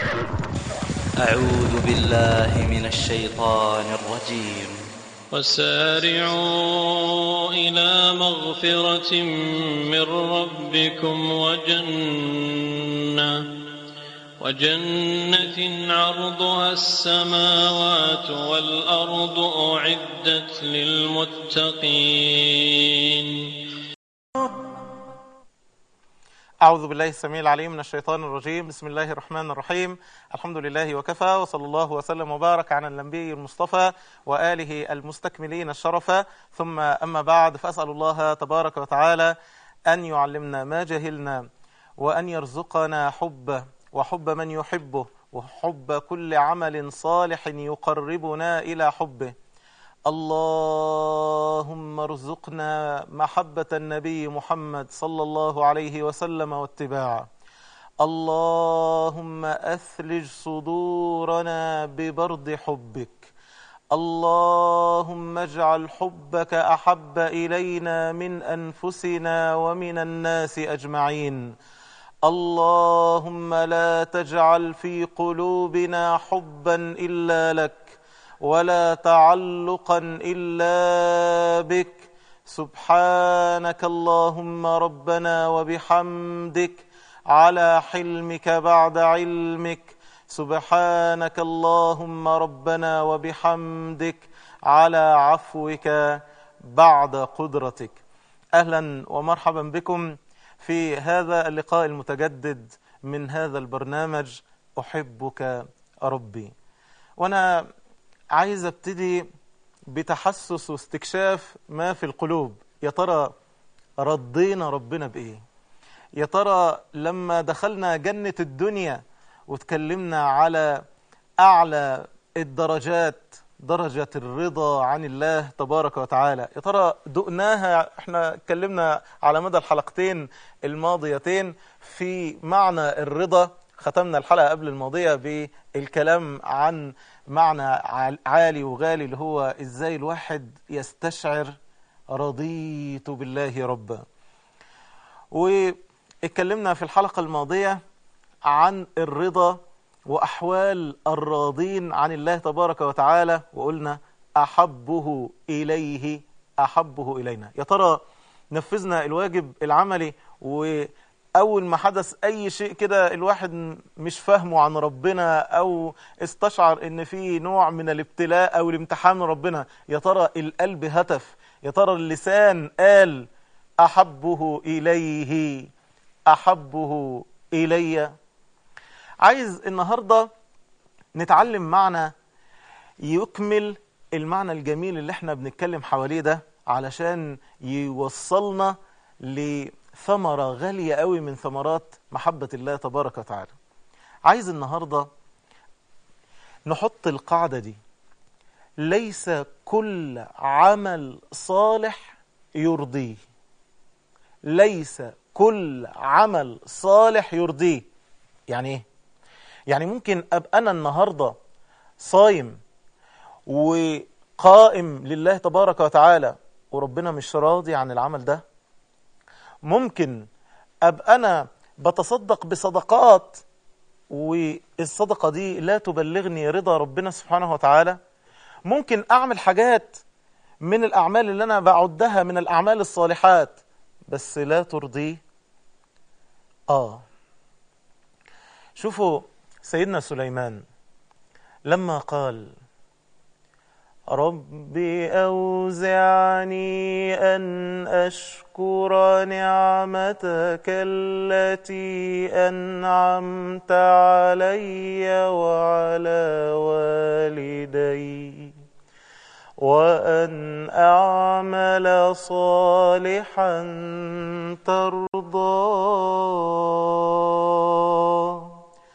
أعوذ بالله من الشيطان الرجيم وسارعوا إلى مغفرة من ربكم وجنة وجنة عرضها السماوات والأرض أعدت للمتقين أعوذ بالله السميع العليم من الشيطان الرجيم بسم الله الرحمن الرحيم الحمد لله وكفى وصلى الله وسلم وبارك على النبي المصطفى وآله المستكملين الشرفة ثم أما بعد فأسأل الله تبارك وتعالى أن يعلمنا ما جهلنا وأن يرزقنا حبه وحب من يحبه وحب كل عمل صالح يقربنا إلى حبه اللهم ارزقنا محبة النبي محمد صلى الله عليه وسلم واتباعه اللهم أثلج صدورنا ببرد حبك اللهم اجعل حبك أحب إلينا من أنفسنا ومن الناس أجمعين اللهم لا تجعل في قلوبنا حبا إلا لك ولا تعلقا إلا بك سبحانك اللهم ربنا وبحمدك على حلمك بعد علمك سبحانك اللهم ربنا وبحمدك على عفوك بعد قدرتك أهلا ومرحبا بكم في هذا اللقاء المتجدد من هذا البرنامج أحبك ربي وأنا عايز ابتدي بتحسس واستكشاف ما في القلوب يا ترى رضينا ربنا بإيه يا ترى لما دخلنا جنة الدنيا وتكلمنا على أعلى الدرجات درجة الرضا عن الله تبارك وتعالى يا ترى دقناها احنا اتكلمنا على مدى الحلقتين الماضيتين في معنى الرضا ختمنا الحلقة قبل الماضية بالكلام عن معنى عالي وغالي اللي هو ازاي الواحد يستشعر رضيت بالله ربا واتكلمنا في الحلقة الماضية عن الرضا وأحوال الراضين عن الله تبارك وتعالى وقلنا أحبه إليه أحبه إلينا يا ترى نفذنا الواجب العملي وأول ما حدث أي شيء كده الواحد مش فاهمه عن ربنا أو استشعر إن في نوع من الابتلاء أو الامتحان من ربنا يا ترى القلب هتف يا ترى اللسان قال أحبه إليه أحبه إلي عايز النهاردة نتعلم معنى يكمل المعنى الجميل اللي احنا بنتكلم حواليه ده علشان يوصلنا لثمرة غالية قوي من ثمرات محبة الله تبارك وتعالى عايز النهاردة نحط القاعدة دي ليس كل عمل صالح يرضيه ليس كل عمل صالح يرضيه يعني ايه يعني ممكن ابقى انا النهارده صايم وقائم لله تبارك وتعالى وربنا مش راضي عن العمل ده ممكن ابقى انا بتصدق بصدقات والصدقه دي لا تبلغني رضا ربنا سبحانه وتعالى ممكن اعمل حاجات من الاعمال اللي انا بعدها من الاعمال الصالحات بس لا ترضيه اه شوفوا سيدنا سليمان لما قال ربي أوزعني أن أشكر نعمتك التي أنعمت علي وعلى والدي وأن أعمل صالحا ترضاه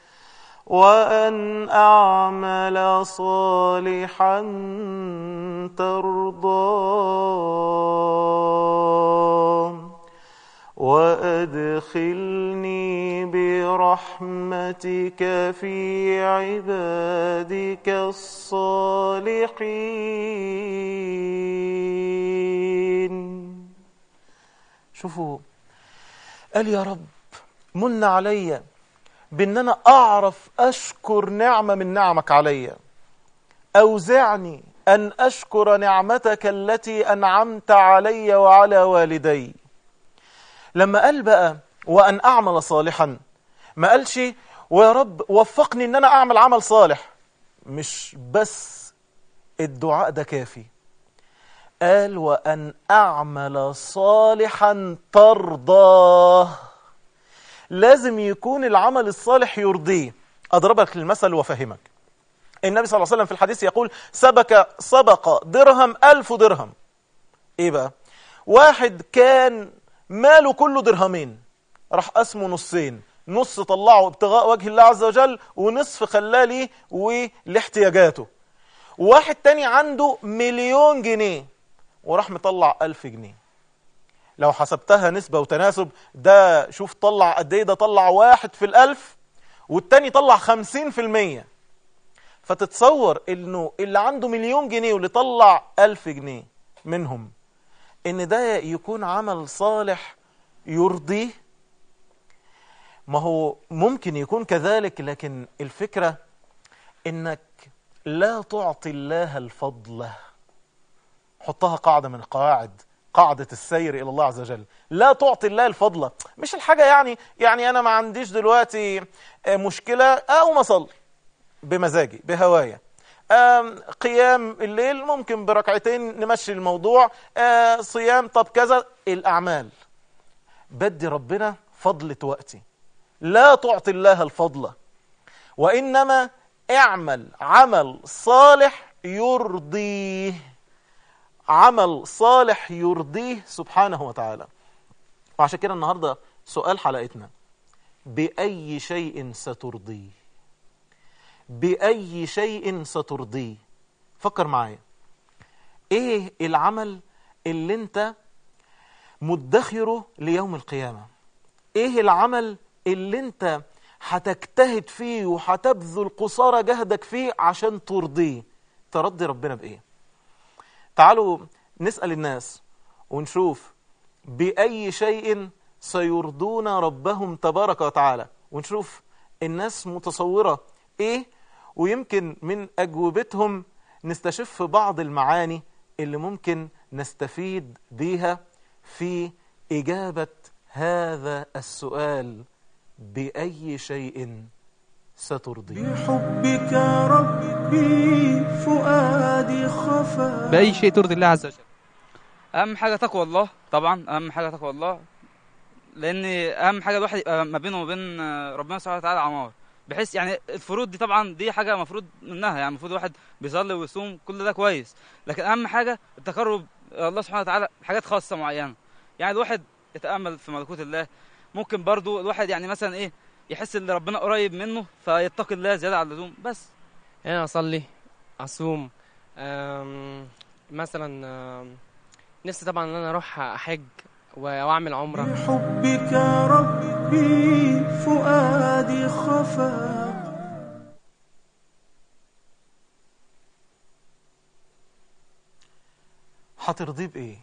وأن أعمل صالحا ترضاه وأدخلني برحمتك في عبادك الصالحين شوفوا قال يا رب من علي بان انا اعرف اشكر نعمة من نعمك عليا اوزعني ان اشكر نعمتك التي انعمت علي وعلى والدي لما قال بقى وان اعمل صالحا ما قالش ويا رب وفقني ان انا اعمل عمل صالح مش بس الدعاء ده كافي قال وان اعمل صالحا ترضاه لازم يكون العمل الصالح يرضيه اضربك المثل وافهمك النبي صلى الله عليه وسلم في الحديث يقول سبك سبق درهم ألف درهم ايه بقى واحد كان ماله كله درهمين راح قسمه نصين نص طلعه ابتغاء وجه الله عز وجل ونصف خلاه ليه ولاحتياجاته واحد تاني عنده مليون جنيه وراح مطلع ألف جنيه لو حسبتها نسبة وتناسب ده شوف طلع قد ايه ده طلع واحد في الألف والتاني طلع خمسين في المية فتتصور انه اللي عنده مليون جنيه واللي طلع ألف جنيه منهم ان ده يكون عمل صالح يرضيه ما هو ممكن يكون كذلك لكن الفكرة انك لا تعطي الله الفضل حطها قاعدة من القواعد قاعدة السير إلى الله عز وجل لا تعطي الله الفضل مش الحاجة يعني يعني أنا ما عنديش دلوقتي مشكلة أو أصلي بمزاجي بهوايا قيام الليل ممكن بركعتين نمشي الموضوع صيام طب كذا الأعمال بدي ربنا فضلة وقتي لا تعطي الله الفضل وإنما اعمل عمل صالح يرضيه عمل صالح يرضيه سبحانه وتعالى وعشان كده النهاردة سؤال حلقتنا بأي شيء سترضيه بأي شيء سترضيه فكر معايا ايه العمل اللي انت مدخره ليوم القيامة ايه العمل اللي انت هتجتهد فيه وهتبذل قصارى جهدك فيه عشان ترضيه ترضي ربنا بايه تعالوا نسأل الناس ونشوف بأي شيء سيرضون ربهم تبارك وتعالى ونشوف الناس متصورة ايه ويمكن من أجوبتهم نستشف بعض المعاني اللي ممكن نستفيد بيها في إجابة هذا السؤال بأي شيء سترضي بحبك ربي فؤادي خفا بأي شيء ترضي الله عز وجل أهم حاجة تقوى الله طبعا أهم حاجة تقوى الله لأن أهم حاجة الواحد يبقى ما بينه وبين ربنا سبحانه وتعالى عمار بحيث يعني الفروض دي طبعا دي حاجة مفروض منها يعني المفروض الواحد بيصلي ويصوم كل ده كويس لكن أهم حاجة التقرب إلى الله سبحانه وتعالى حاجات خاصة معينة يعني الواحد يتأمل في ملكوت الله ممكن برضو الواحد يعني مثلا إيه يحس ان ربنا قريب منه فيتقي الله زياده عن اللزوم بس يعني اصلي اصوم أم، مثلا أم، نفسي طبعا ان انا اروح احج و- واعمل عمره بحبك ربي فؤادي خفا هترضيه بإيه؟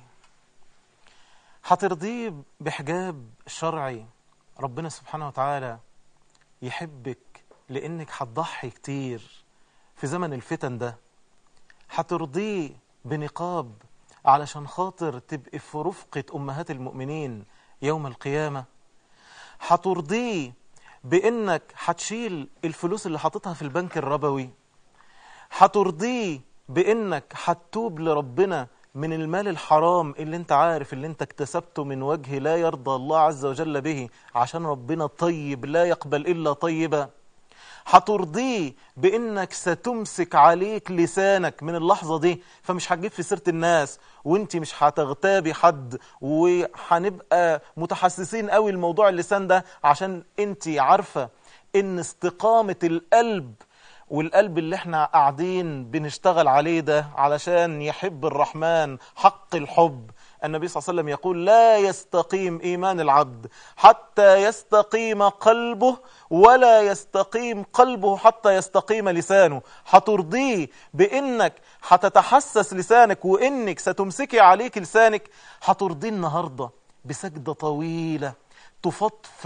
هترضيه بحجاب شرعي ربنا سبحانه وتعالى يحبك لأنك هتضحي كتير في زمن الفتن ده هترضيه بنقاب علشان خاطر تبقي في رفقة أمهات المؤمنين يوم القيامة هترضيه بأنك هتشيل الفلوس اللي حاططها في البنك الربوي هترضيه بانك هتتوب لربنا من المال الحرام اللي انت عارف اللي انت اكتسبته من وجه لا يرضى الله عز وجل به عشان ربنا طيب لا يقبل الا طيبا هترضيه بانك ستمسك عليك لسانك من اللحظة دي فمش هتجيب في سيرة الناس وانت مش هتغتابي حد وهنبقى متحسسين قوي الموضوع اللسان ده عشان انت عارفة ان استقامة القلب والقلب اللي احنا قاعدين بنشتغل عليه ده علشان يحب الرحمن حق الحب النبي صلى الله عليه وسلم يقول لا يستقيم إيمان العبد حتى يستقيم قلبه ولا يستقيم قلبه حتى يستقيم لسانه هترضيه بإنك هتتحسس لسانك وإنك ستمسكي عليك لسانك هترضيه النهاردة بسجدة طويلة تفضفض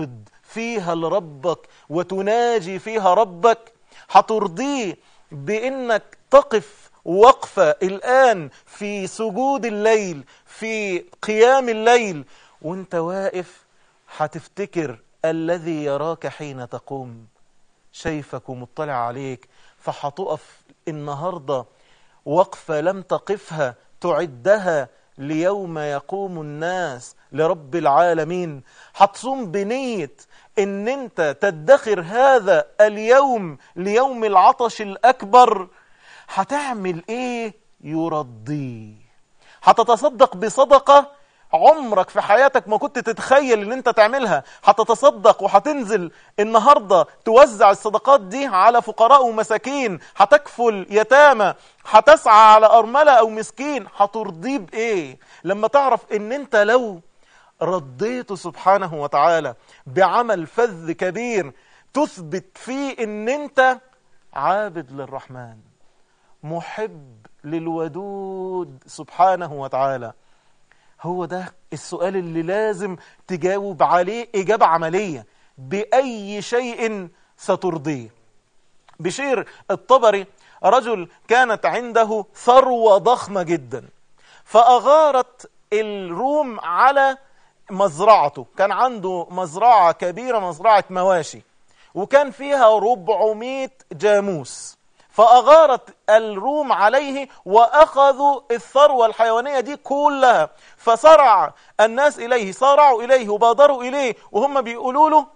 فيها لربك وتناجي فيها ربك هترضيه بانك تقف وقفة الآن في سجود الليل في قيام الليل وانت واقف هتفتكر الذي يراك حين تقوم شايفك ومطلع عليك فهتقف النهاردة وقفة لم تقفها تعدها ليوم يقوم الناس لرب العالمين هتصوم بنية ان انت تدخر هذا اليوم ليوم العطش الاكبر هتعمل ايه يرضيه هتتصدق بصدقة عمرك في حياتك ما كنت تتخيل ان انت تعملها هتتصدق وهتنزل النهاردة توزع الصدقات دي على فقراء ومساكين هتكفل يتامى هتسعى على أرملة أو مسكين هترضيه بإيه لما تعرف ان انت لو رديته سبحانه وتعالى بعمل فذ كبير تثبت فيه ان انت عابد للرحمن محب للودود سبحانه وتعالى هو ده السؤال اللي لازم تجاوب عليه إجابة عملية بأي شيء سترضيه بشير الطبري رجل كانت عنده ثروة ضخمة جدا فأغارت الروم على مزرعته كان عنده مزرعة كبيرة مزرعة مواشي وكان فيها 400 جاموس فأغارت الروم عليه وأخذوا الثروة الحيوانية دي كلها فصرع الناس إليه صارعوا إليه وبادروا إليه وهم بيقولوا له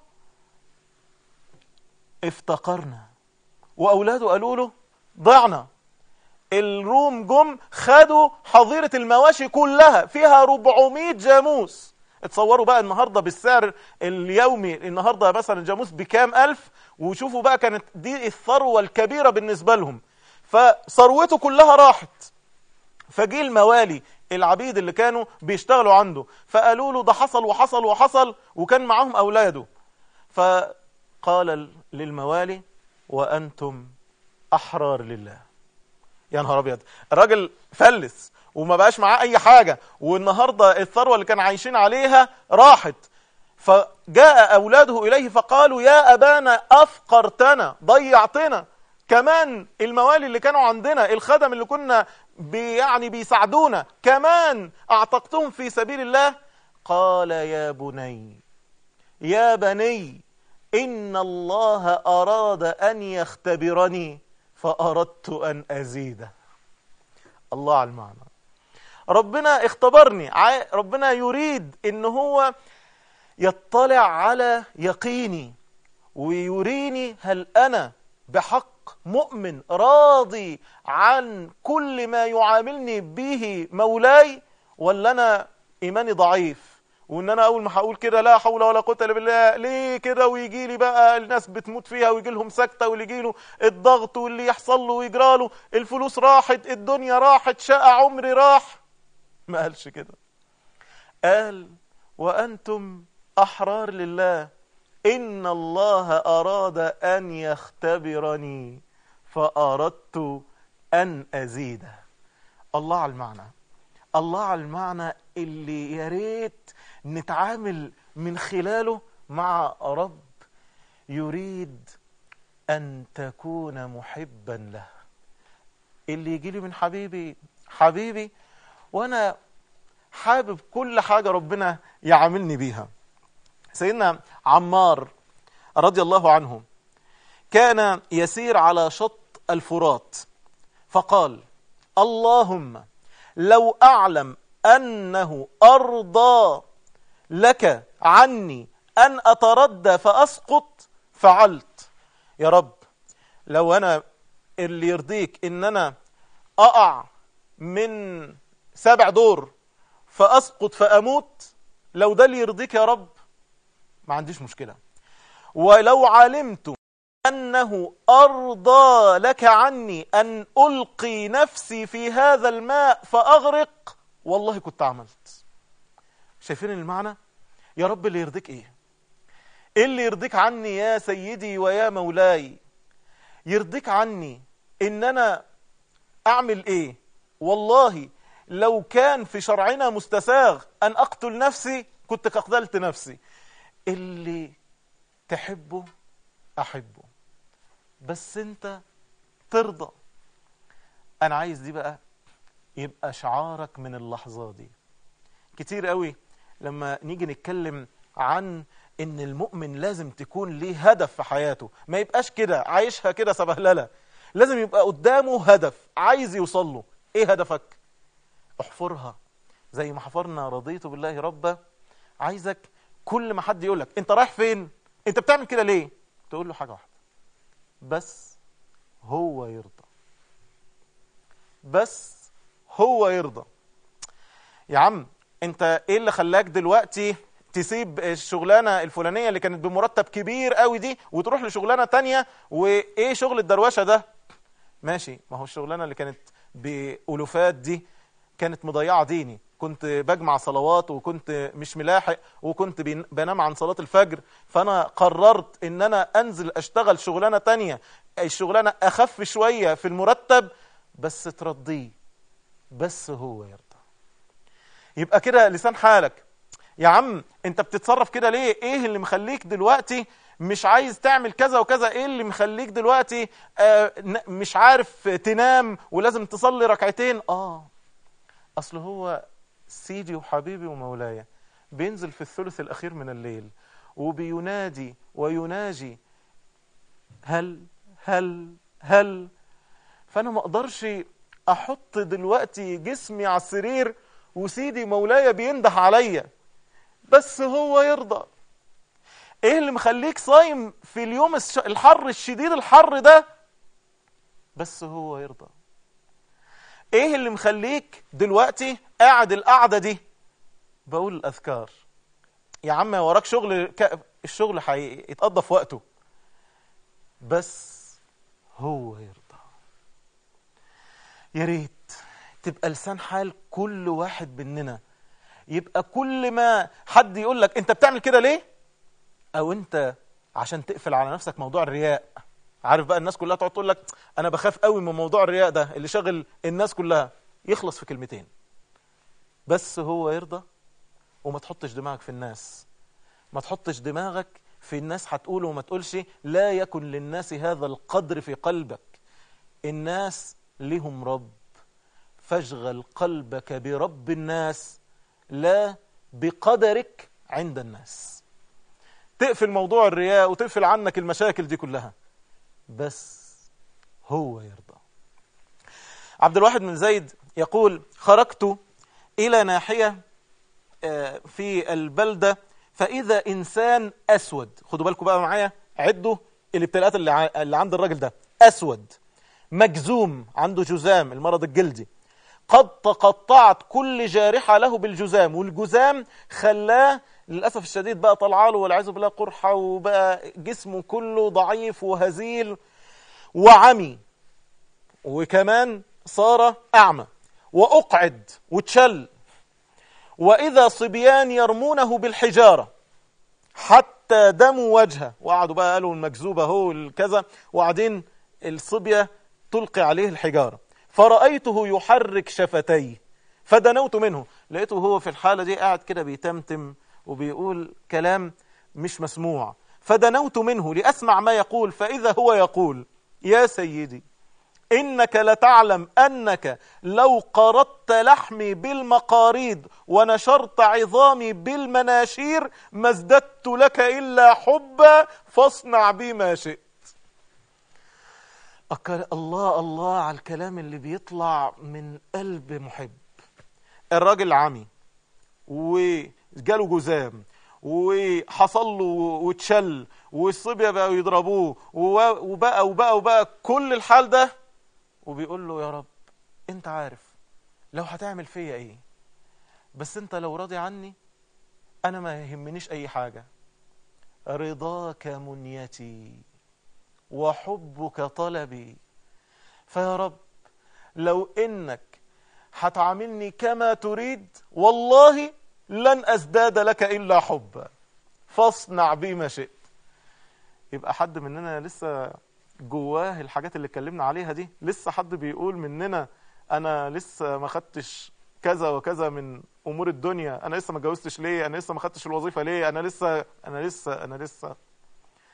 افتقرنا وأولاده قالوا له ضعنا الروم جم خدوا حظيرة المواشي كلها فيها 400 جاموس اتصوروا بقى النهاردة بالسعر اليومي النهاردة مثلا الجاموس بكام ألف وشوفوا بقى كانت دي الثروة الكبيرة بالنسبة لهم فثروته كلها راحت فجي الموالي العبيد اللي كانوا بيشتغلوا عنده فقالوا له ده حصل وحصل وحصل وكان معاهم أولاده فقال للموالي وأنتم أحرار لله يا نهار أبيض الراجل فلس وما بقاش معاه أي حاجة والنهاردة الثروة اللي كان عايشين عليها راحت فجاء أولاده إليه فقالوا يا أبانا أفقرتنا ضيعتنا كمان الموالي اللي كانوا عندنا الخدم اللي كنا بي يعني بيساعدونا كمان أعتقتهم في سبيل الله قال يا بني يا بني إن الله أراد أن يختبرني فأردت أن أزيده الله على المعنى ربنا اختبرني ع- ربنا يريد ان هو يطلع على يقيني ويريني هل انا بحق مؤمن راضي عن كل ما يعاملني به مولاي ولا انا ايماني ضعيف وان انا اول ما هقول كده لا حول ولا قوه الا بالله ليه كده ويجي لي بقى الناس بتموت فيها ويجي لهم سكته واللي يجي له الضغط واللي يحصل له ويجرى له الفلوس راحت الدنيا راحت شقى عمري راح ما قالش كده قال وأنتم أحرار لله إن الله أراد أن يختبرني فأردت أن أزيده الله على المعنى الله على المعنى اللي يا ريت نتعامل من خلاله مع رب يريد أن تكون محبا له اللي يجي لي من حبيبي حبيبي وانا حابب كل حاجة ربنا يعاملني بيها سيدنا عمار رضي الله عنه كان يسير على شط الفرات فقال اللهم لو أعلم أنه أرضى لك عني أن أتردى فأسقط فعلت يا رب لو أنا اللي يرضيك إن أنا أقع من سبع دور فأسقط فأموت لو ده اللي يرضيك يا رب ما عنديش مشكلة ولو علمت أنه أرضى لك عني أن ألقي نفسي في هذا الماء فأغرق والله كنت عملت شايفين المعنى يا رب اللي يرضيك إيه إيه اللي يرضيك عني يا سيدي ويا مولاي يرضيك عني إن أنا أعمل إيه والله لو كان في شرعنا مستساغ أن أقتل نفسي كنت قتلت نفسي اللي تحبه احبه بس انت ترضى انا عايز دي بقى يبقى شعارك من اللحظة دي كتير قوي لما نيجي نتكلم عن ان المؤمن لازم تكون ليه هدف في حياته ما يبقاش كده عايشها كده سبهلله لازم يبقى قدامه هدف عايز يوصل له ايه هدفك احفرها زي ما حفرنا رضيت بالله ربا عايزك كل ما حد يقولك انت رايح فين انت بتعمل كده ليه تقول له حاجه واحده بس هو يرضى بس هو يرضى يا عم انت ايه اللي خلاك دلوقتي تسيب الشغلانه الفلانيه اللي كانت بمرتب كبير قوي دي وتروح لشغلانه تانية وايه شغل الدروشه ده ماشي ما هو الشغلانه اللي كانت بالوفات دي كانت مضيعه ديني كنت بجمع صلوات وكنت مش ملاحق وكنت بين- بنام عن صلاه الفجر فانا قررت ان انا انزل اشتغل شغلانه تانية الشغلانه اخف شويه في المرتب بس ترضيه بس هو يرضى يبقى كده لسان حالك يا عم انت بتتصرف كده ليه ايه اللي مخليك دلوقتي مش عايز تعمل كذا وكذا ايه اللي مخليك دلوقتي آه ن- مش عارف تنام ولازم تصلي ركعتين اه اصل هو سيدي وحبيبي ومولاي بينزل في الثلث الاخير من الليل وبينادي ويناجي هل هل هل فانا ما اقدرش احط دلوقتي جسمي على السرير وسيدي مولاي بينده عليا بس هو يرضى ايه اللي مخليك صايم في اليوم الش- الحر الشديد الحر ده بس هو يرضى ايه اللي مخليك دلوقتي قاعد القعده دي بقول الاذكار يا عم وراك شغل ك... الشغل حقيقي يتقضى في وقته بس هو يرضى يا ريت تبقى لسان حال كل واحد مننا يبقى كل ما حد يقول لك انت بتعمل كده ليه او انت عشان تقفل على نفسك موضوع الرياء عارف بقى الناس كلها تقعد تقول لك انا بخاف قوي من موضوع الرياء ده اللي شاغل الناس كلها يخلص في كلمتين بس هو يرضى وما تحطش دماغك في الناس ما تحطش دماغك في الناس هتقول وما تقولش لا يكن للناس هذا القدر في قلبك الناس لهم رب فاشغل قلبك برب الناس لا بقدرك عند الناس تقفل موضوع الرياء وتقفل عنك المشاكل دي كلها بس هو يرضى عبد الواحد بن زيد يقول خرجت إلى ناحية آه، في البلدة فإذا إنسان أسود خدوا بالكم بقى معايا عدوا الابتلاءات اللي, ع- اللي عند الراجل ده أسود مجزوم عنده جزام المرض الجلدي قد تقطعت كل جارحة له بالجزام والجزام خلاه للأسف الشديد بقى طلع له والعياذ بالله قرحة وبقى جسمه كله ضعيف وهزيل وعمي وكمان صار أعمى وأقعد وتشل وإذا صبيان يرمونه بالحجارة حتى دموا وجهه وقعدوا بقى قالوا المكذوبة هو الكذا وبعدين الصبية تلقي عليه الحجارة فرأيته يحرك شفتيه فدنوت منه لقيته هو في الحالة دي قاعد كده بيتمتم وبيقول كلام مش مسموع فدنوت منه لأسمع ما يقول فإذا هو يقول يا سيدي إنك لتعلم أنك لو قرضت لحمي بالمقاريض ونشرت عظامي بالمناشير ما ازددت لك إلا حبا فاصنع بي ما شئت أكل الله الله على الكلام اللي بيطلع من قلب محب الراجل عمي وجاله جزام وحصل له واتشل والصبية بقوا يضربوه وبقى وبقى وبقى, وبقى كل الحال ده وبيقول له يا رب انت عارف لو هتعمل فيا ايه بس انت لو راضي عني انا ما يهمنيش اي حاجة رضاك منيتي وحبك طلبي فيا رب لو انك هتعاملني كما تريد والله لن ازداد لك الا حبا فاصنع بي ما شئت يبقى حد مننا لسه جواه الحاجات اللي اتكلمنا عليها دي لسه حد بيقول مننا انا لسه ما خدتش كذا وكذا من امور الدنيا انا لسه ما اتجوزتش ليه انا لسه ما خدتش الوظيفه ليه انا لسه انا لسه انا لسه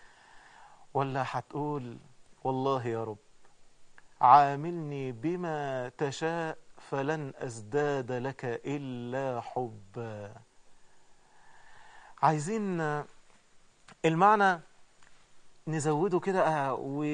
ولا هتقول والله يا رب عاملني بما تشاء فلن أزداد لك إلا حبا عايزين المعنى نزوده كده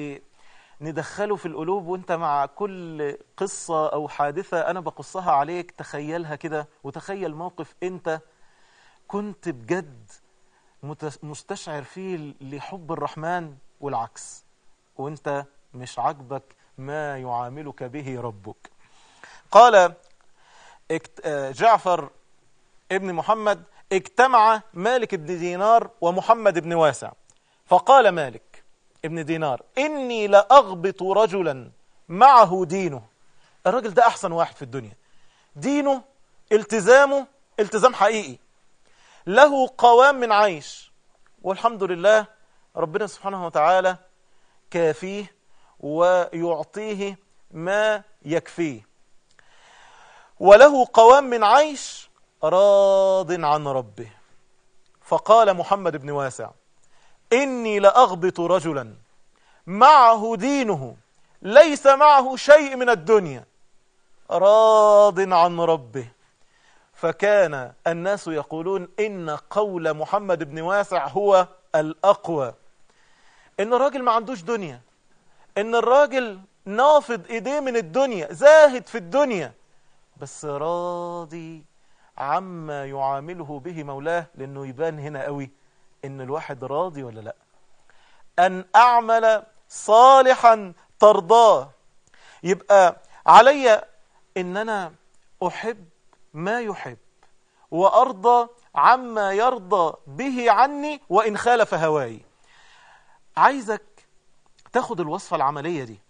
وندخله في القلوب وانت مع كل قصة أو حادثة أنا بقصها عليك تخيلها كده وتخيل موقف انت كنت بجد مت- مستشعر فيه لحب الرحمن والعكس وانت مش عاجبك ما يعاملك به ربك قال اكت- آه، جعفر ابن محمد اجتمع مالك بن دينار ومحمد بن واسع فقال مالك ابن دينار إني لأغبط رجلا معه دينه الراجل ده أحسن واحد في الدنيا دينه التزامه التزام حقيقي له قوام من عيش والحمد لله ربنا سبحانه وتعالى كافيه ويعطيه ما يكفيه وله قوام من عيش راض عن ربه فقال محمد بن واسع إني لأغبط رجلا معه دينه ليس معه شيء من الدنيا راض عن ربه فكان الناس يقولون إن قول محمد بن واسع هو الأقوى إن الراجل ما عندوش دنيا إن الراجل نافض إيديه من الدنيا زاهد في الدنيا بس راضي عما يعامله به مولاه لأنه يبان هنا قوي إن الواحد راضي ولا لا أن أعمل صالحا ترضاه يبقى علي إن أنا أحب ما يحب وأرضى عما يرضى به عني وإن خالف هواي عايزك تاخد الوصفة العملية دي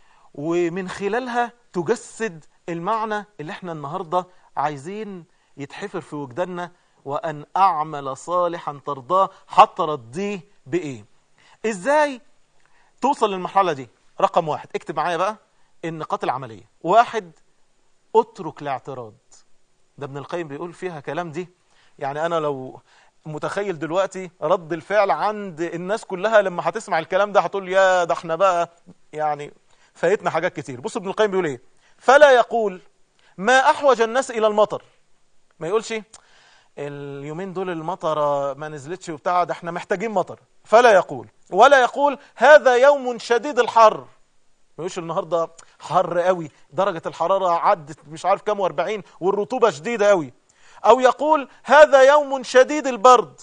ومن خلالها تجسد المعنى اللي احنا النهاردة عايزين يتحفر في وجداننا وأن أعمل صالحا ترضاه حتى رضيه بإيه إزاي توصل للمرحلة دي رقم واحد اكتب معايا بقى النقاط العملية واحد اترك الاعتراض ده ابن القيم بيقول فيها كلام دي يعني أنا لو متخيل دلوقتي رد الفعل عند الناس كلها لما هتسمع الكلام ده هتقول يا ده احنا بقى يعني فايتنا حاجات كتير بص ابن القيم بيقول ايه فلا يقول ما احوج الناس الى المطر ما يقولش اليومين دول المطر ما نزلتش وبتاع ده احنا محتاجين مطر فلا يقول ولا يقول هذا يوم شديد الحر ما يقولش النهارده حر قوي درجة الحرارة عدت مش عارف كام واربعين والرطوبة شديدة قوي أو يقول هذا يوم شديد البرد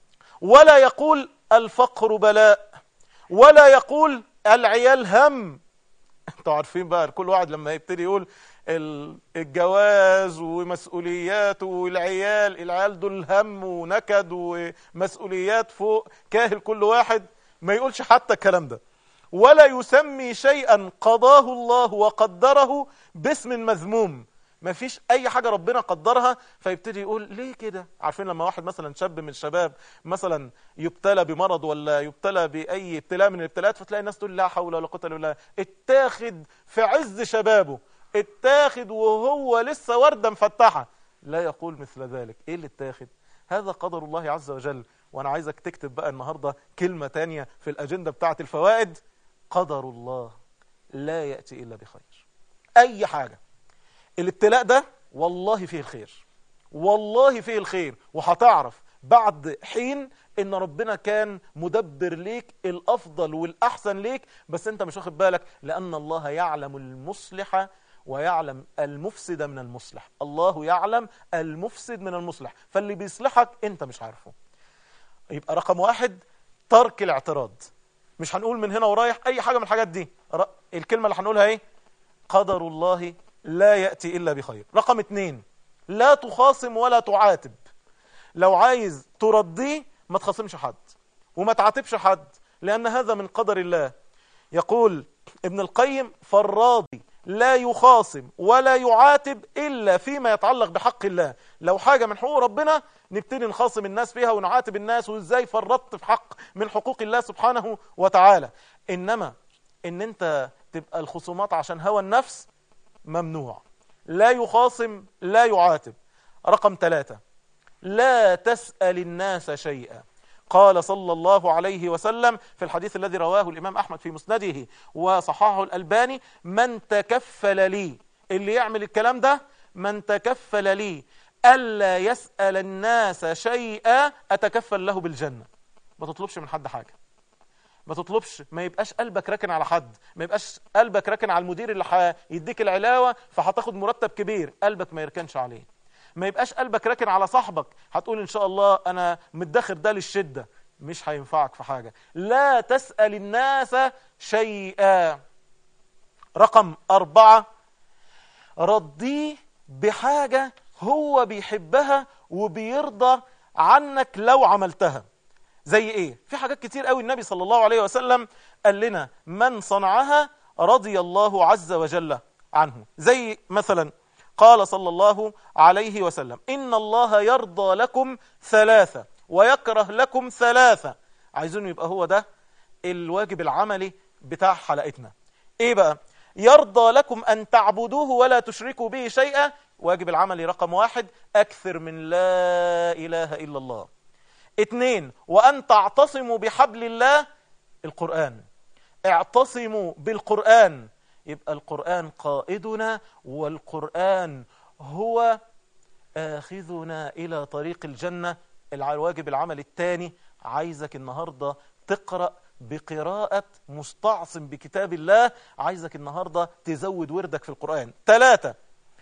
ولا يقول الفقر بلاء ولا يقول العيال هم انتوا عارفين بقى كل واحد لما يبتدي يقول ال- الجواز ومسؤولياته والعيال العيال دول هم ونكد ومسؤوليات فوق كاهل كل واحد ما يقولش حتى الكلام ده ولا يسمي شيئا قضاه الله وقدره باسم مذموم ما فيش اي حاجه ربنا قدرها فيبتدي يقول ليه كده عارفين لما واحد مثلا شاب من الشباب مثلا يبتلى بمرض ولا يبتلى باي ابتلاء من الابتلاءات فتلاقي الناس تقول لا حول ولا قوه الا بالله اتاخد في عز شبابه اتاخد وهو لسه ورده مفتحه لا يقول مثل ذلك ايه اللي اتاخد هذا قدر الله عز وجل وانا عايزك تكتب بقى النهارده كلمه تانية في الاجنده بتاعه الفوائد قدر الله لا ياتي الا بخير اي حاجه الابتلاء ده والله فيه الخير والله فيه الخير وهتعرف بعد حين ان ربنا كان مدبر ليك الافضل والاحسن ليك بس انت مش واخد بالك لان الله يعلم المصلح ويعلم المفسد من المصلح الله يعلم المفسد من المصلح فاللي بيصلحك انت مش عارفه يبقى رقم واحد ترك الاعتراض مش هنقول من هنا ورايح اي حاجه من الحاجات دي ر- الكلمه اللي هنقولها ايه قدر الله لا يأتي إلا بخير رقم اتنين لا تخاصم ولا تعاتب لو عايز ترضيه ما تخاصمش حد وما تعاتبش حد لأن هذا من قدر الله يقول ابن القيم فالراضي لا يخاصم ولا يعاتب إلا فيما يتعلق بحق الله لو حاجة من حقوق ربنا نبتدي نخاصم الناس فيها ونعاتب الناس وإزاي فرطت في حق من حقوق الله سبحانه وتعالى إنما إن أنت تبقى الخصومات عشان هوى النفس ممنوع لا يخاصم لا يعاتب رقم ثلاثة لا تسأل الناس شيئا قال صلى الله عليه وسلم في الحديث الذي رواه الإمام أحمد في مسنده وصححه الألباني من تكفل لي اللي يعمل الكلام ده من تكفل لي ألا يسأل الناس شيئا أتكفل له بالجنة ما تطلبش من حد حاجة ما تطلبش ما يبقاش قلبك راكن على حد ما يبقاش قلبك راكن على المدير اللي هيديك العلاوة فهتاخد مرتب كبير قلبك ما يركنش عليه ما يبقاش قلبك راكن على صاحبك هتقول ان شاء الله انا مدخر ده للشدة مش هينفعك في حاجة لا تسأل الناس شيئا رقم أربعة رديه بحاجة هو بيحبها وبيرضى عنك لو عملتها زي ايه في حاجات كتير قوي النبي صلى الله عليه وسلم قال لنا من صنعها رضي الله عز وجل عنه زي مثلا قال صلى الله عليه وسلم إن الله يرضى لكم ثلاثة ويكره لكم ثلاثة عايزين يبقى هو ده الواجب العملي بتاع حلقتنا ايه بقى يرضى لكم أن تعبدوه ولا تشركوا به شيئا واجب العملي رقم واحد أكثر من لا إله إلا الله اتنين وأن تعتصموا بحبل الله القرآن اعتصموا بالقرآن يبقى القرآن قائدنا والقرآن هو آخذنا إلى طريق الجنة الواجب العمل الثاني عايزك النهاردة تقرأ بقراءة مستعصم بكتاب الله عايزك النهاردة تزود وردك في القرآن ثلاثة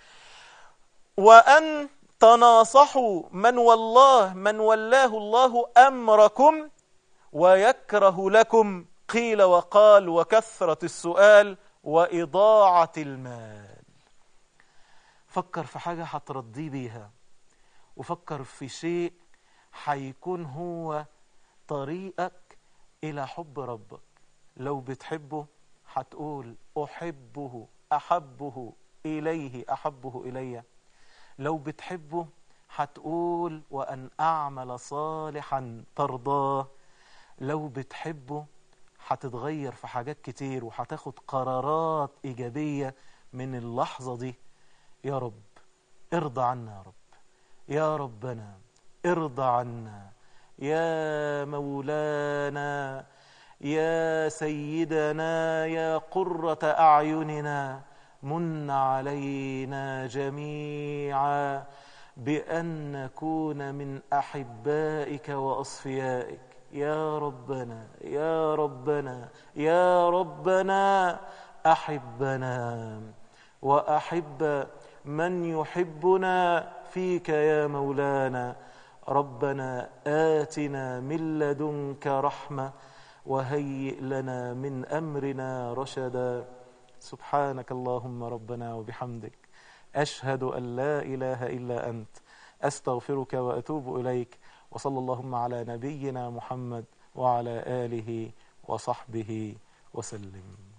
وأن تناصحوا من والله من ولاه الله أمركم ويكره لكم قيل وقال وكثرة السؤال وإضاعة المال فكر في حاجة هترضيه بيها وفكر في شيء هيكون هو طريقك إلى حب ربك لو بتحبه هتقول أحبه أحبه إليه أحبه إلي لو بتحبه هتقول وأن أعمل صالحا ترضاه لو بتحبه هتتغير في حاجات كتير وهتاخد قرارات إيجابية من اللحظة دي يا رب ارضى عنا يا رب يا ربنا ارضى عنا يا مولانا يا سيدنا يا قرة أعيننا من علينا جميعا بأن نكون من أحبائك وأصفيائك يا ربنا يا ربنا يا ربنا أحبنا وأحب من يحبنا فيك يا مولانا ربنا آتنا من لدنك رحمة وهيئ لنا من أمرنا رشدا سبحانك اللهم ربنا وبحمدك أشهد أن لا إله إلا أنت أستغفرك وأتوب إليك وصلى اللهم على نبينا محمد وعلى آله وصحبه وسلم